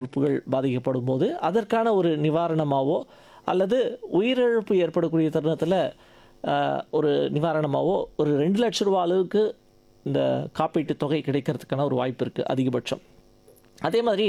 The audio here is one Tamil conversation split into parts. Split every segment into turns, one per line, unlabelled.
உறுப்புகள் பாதிக்கப்படும் போது அதற்கான ஒரு நிவாரணமாவோ அல்லது உயிரிழப்பு ஏற்படக்கூடிய தருணத்தில் ஒரு நிவாரணமாவோ ஒரு ரெண்டு லட்ச ரூபா அளவுக்கு இந்த காப்பீட்டு தொகை கிடைக்கிறதுக்கான ஒரு வாய்ப்பு இருக்குது அதிகபட்சம் அதே மாதிரி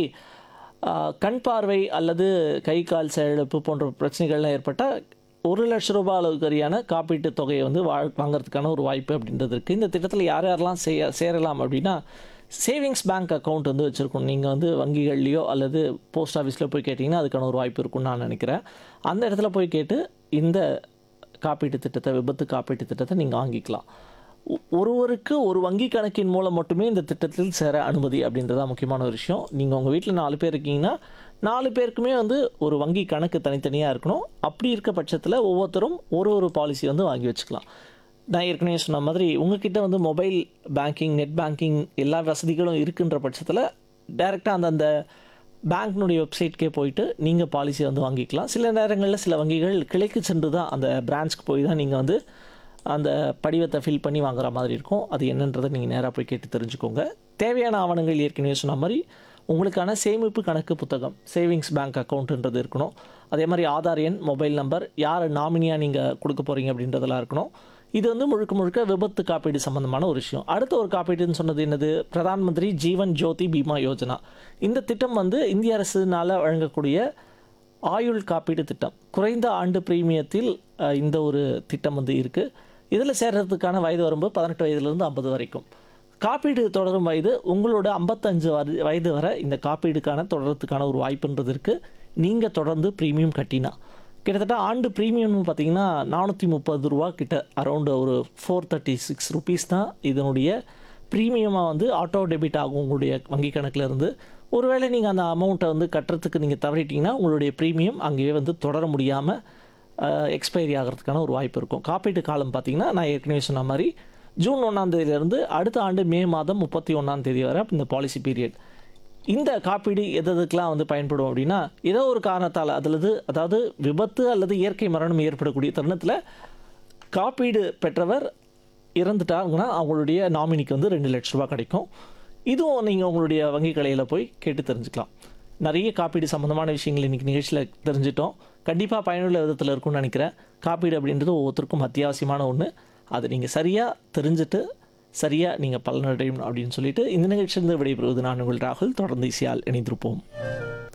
ஆஹ், கண் பார்வை அல்லது கை கால் செயலிழப்பு போன்ற பிரச்சனைகள்லாம் ஏற்பட்டால் ஒரு லட்ச ரூபாய் அளவுக்குரியான காப்பீட்டு தொகையை வந்து வா வாங்குறதுக்கான ஒரு வாய்ப்பு அப்படின்றது இருக்குது இந்த திட்டத்தில் யார் யாரெல்லாம் செய்ய சேரலாம் அப்படின்னா சேவிங்ஸ் பேங்க் அக்கௌண்ட் வந்து வச்சுருக்கணும் நீங்கள் வந்து வங்கிகள்லையோ அல்லது போஸ்ட் ஆஃபீஸில் போய் கேட்டிங்கன்னா அதுக்கான ஒரு வாய்ப்பு இருக்கும்னு நான் நினைக்கிறேன் அந்த இடத்துல போய் கேட்டு இந்த காப்பீட்டு திட்டத்தை விபத்து காப்பீட்டு திட்டத்தை நீங்கள் வாங்கிக்கலாம் ஒ- ஒருவருக்கு ஒரு வங்கி கணக்கின் மூலம் மட்டுமே இந்த திட்டத்தில் சேர அனுமதி அப்படின்றதா முக்கியமான ஒரு விஷயம் நீங்கள் உங்கள் வீட்டில் நாலு பேர் இருக்கீங்கன்னா நாலு பேருக்குமே வந்து ஒரு வங்கி கணக்கு தனித்தனியாக இருக்கணும் அப்படி இருக்க பட்சத்தில் ஒவ்வொருத்தரும் ஒரு ஒரு பாலிசி வந்து வாங்கி வச்சுக்கலாம் நான் ஏற்கனவே சொன்ன மாதிரி உங்ககிட்ட வந்து மொபைல் பேங்கிங் நெட் பேங்கிங் எல்லா வசதிகளும் இருக்குன்ற பட்சத்தில் டைரெக்டாக அந்தந்த பேங்க்னுடைய வெப்சைட்கே போயிட்டு நீங்கள் பாலிசியை வந்து வாங்கிக்கலாம் சில நேரங்களில் சில வங்கிகள் கிளைக்கு சென்று தான் அந்த பிரான்ச்சுக்கு போய் தான் நீங்கள் வந்து அந்த படிவத்தை ஃபில் பண்ணி வாங்குற மாதிரி இருக்கும் அது என்னன்றதை நீங்கள் நேராக போய் கேட்டு தெரிஞ்சுக்கோங்க தேவையான ஆவணங்கள் ஏற்கனவே சொன்ன மாதிரி உங்களுக்கான சேமிப்பு கணக்கு புத்தகம் சேவிங்ஸ் பேங்க் அக்கௌண்ட்டுன்றது இருக்கணும் அதே மாதிரி ஆதார் எண் மொபைல் நம்பர் யார் நாமினியாக நீங்கள் கொடுக்க போகிறீங்க அப்படின்றதெல்லாம் இருக்கணும் இது வந்து முழுக்க முழுக்க விபத்து காப்பீடு சம்பந்தமான ஒரு விஷயம் அடுத்த ஒரு காப்பீடுன்னு சொன்னது என்னது பிரதான் மந்திரி ஜீவன் ஜோதி பீமா யோஜனா இந்த திட்டம் வந்து இந்திய அரசுனால வழங்கக்கூடிய ஆயுள் காப்பீடு திட்டம் குறைந்த ஆண்டு பிரீமியத்தில் அஹ், இந்த ஒரு திட்டம் வந்து இருக்குது இதில் சேர்றதுக்கான வயது வரம்பு பதினெட்டு வயதுலேருந்து ஐம்பது வரைக்கும் காப்பீடு தொடரும் வயது உங்களோட ஐம்பத்தஞ்சு வரு- வயது வரை இந்த காப்பீடுக்கான தொடர்றதுக்கான ஒரு வாய்ப்புன்றது இருக்குது நீங்கள் தொடர்ந்து ப்ரீமியம் கட்டினா கிட்டத்தட்ட ஆண்டு ப்ரீமியம் பார்த்தீங்கன்னா நானூற்றி முப்பது ரூபா கிட்ட அரௌண்ட் ஒரு ஃபோர் தேர்ட்டி சிக்ஸ் ருபீஸ் தான் இதனுடைய ப்ரீமியமாக வந்து ஆட்டோ டெபிட் ஆகும் உங்களுடைய வங்கி கணக்குல இருந்து ஒருவேளை நீங்கள் அந்த அமௌண்ட்டை வந்து கட்டுறதுக்கு நீங்கள் தவறிட்டீங்கன்னா உங்களுடைய ப்ரீமியம் அங்கேயே வந்து தொடர முடியாமல் எக்ஸ்பைரி ஆகிறதுக்கான ஒரு வாய்ப்பு இருக்கும் காப்பீட்டு காலம் பார்த்தீங்கன்னா நான் ஏற்கனவே சொன்ன மாதிரி ஜூன் ஒன்றாம் தேதியிலேருந்து அடுத்த ஆண்டு மே மாதம் முப்பத்தி ஒன்றாம் தேதி வரை இந்த பாலிசி பீரியட் இந்த காப்பீடு எது எதுக்கெல்லாம் வந்து பயன்படும் அப்படின்னா ஏதோ ஒரு காரணத்தால் அதில் அதாவது விபத்து அல்லது இயற்கை மரணம் ஏற்படக்கூடிய தருணத்தில் காப்பீடு பெற்றவர் இறந்துட்டாங்கன்னா அவங்களுடைய நாமினிக்கு வந்து ரெண்டு லட்ச ரூபா கிடைக்கும் இதுவும் நீங்கள் உங்களுடைய வங்கி கடையில் போய் கேட்டு தெரிஞ்சுக்கலாம் நிறைய காப்பீடு சம்மந்தமான விஷயங்கள் இன்றைக்கி நிகழ்ச்சியில் தெரிஞ்சிட்டோம் கண்டிப்பாக பயனுள்ள விதத்தில் இருக்கும்னு நினைக்கிறேன் காப்பீடு அப்படின்றது ஒவ்வொருத்தருக்கும் அத்தியாவசியமான ஒன்று அதை நீங்கள் சரியாக தெரிஞ்சுட்டு சரியாக நீங்கள் பலனடையும் அப்படின்னு சொல்லிட்டு இந்த நிகழ்ச்சியிலிருந்து விடைபெறுவது நான் உங்கள் ராகுல் தொடர்ந்து இசையால் இணைந்திருப்போம்